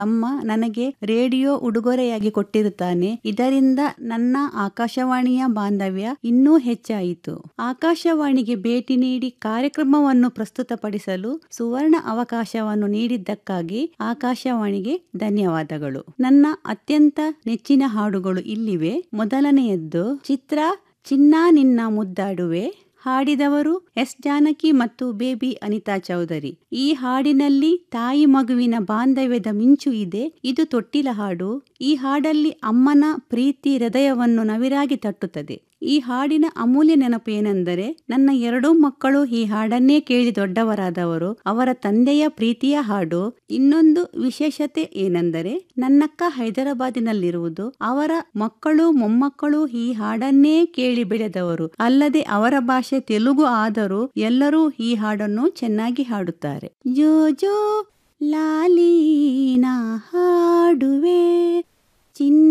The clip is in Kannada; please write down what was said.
ಅಮ್ಮ ನನಗೆ ರೇಡಿಯೋ ಉಡುಗೊರೆಯಾಗಿ ಕೊಟ್ಟಿರುತ್ತಾನೆ ಇದರಿಂದ ನನ್ನ ಆಕಾಶವಾಣಿಯ ಬಾಂಧವ್ಯ ಇನ್ನೂ ಹೆಚ್ಚಾಯಿತು ಆಕಾಶವಾಣಿಗೆ ಭೇಟಿ ನೀಡಿ ಕಾರ್ಯಕ್ರಮವನ್ನು ಪ್ರಸ್ತುತಪಡಿಸಲು ಸುವರ್ಣ ಅವಕಾಶವನ್ನು ನೀಡಿದ್ದಕ್ಕಾಗಿ ಆಕಾಶವಾಣಿಗೆ ಧನ್ಯವಾದಗಳು ನನ್ನ ಅತ್ಯಂತ ನೆಚ್ಚಿನ ಹಾಡುಗಳು ಇಲ್ಲಿವೆ ಮೊದಲನೆಯದ್ದು ಚಿತ್ರ ಚಿನ್ನ ನಿನ್ನ ಮುದ್ದಾಡುವೆ ಹಾಡಿದವರು ಎಸ್ ಜಾನಕಿ ಮತ್ತು ಬೇಬಿ ಅನಿತಾ ಚೌಧರಿ ಈ ಹಾಡಿನಲ್ಲಿ ತಾಯಿ ಮಗುವಿನ ಬಾಂಧವ್ಯದ ಮಿಂಚು ಇದೆ ಇದು ತೊಟ್ಟಿಲ ಹಾಡು ಈ ಹಾಡಲ್ಲಿ ಅಮ್ಮನ ಪ್ರೀತಿ ಹೃದಯವನ್ನು ನವಿರಾಗಿ ತಟ್ಟುತ್ತದೆ ಈ ಹಾಡಿನ ಅಮೂಲ್ಯ ನೆನಪು ಏನೆಂದರೆ ನನ್ನ ಎರಡೂ ಮಕ್ಕಳು ಈ ಹಾಡನ್ನೇ ಕೇಳಿ ದೊಡ್ಡವರಾದವರು ಅವರ ತಂದೆಯ ಪ್ರೀತಿಯ ಹಾಡು ಇನ್ನೊಂದು ವಿಶೇಷತೆ ಏನೆಂದರೆ ನನ್ನಕ್ಕ ಹೈದರಾಬಾದಿನಲ್ಲಿರುವುದು ಅವರ ಮಕ್ಕಳು ಮೊಮ್ಮಕ್ಕಳು ಈ ಹಾಡನ್ನೇ ಕೇಳಿ ಬೆಳೆದವರು ಅಲ್ಲದೆ ಅವರ ಭಾಷೆ ತೆಲುಗು ಆದರೂ ಎಲ್ಲರೂ ಈ ಹಾಡನ್ನು ಚೆನ್ನಾಗಿ ಹಾಡುತ್ತಾರೆ ಜೋ ಜೋ ಲಾಲೀನ ಹಾಡುವೆ ಚಿನ್ನ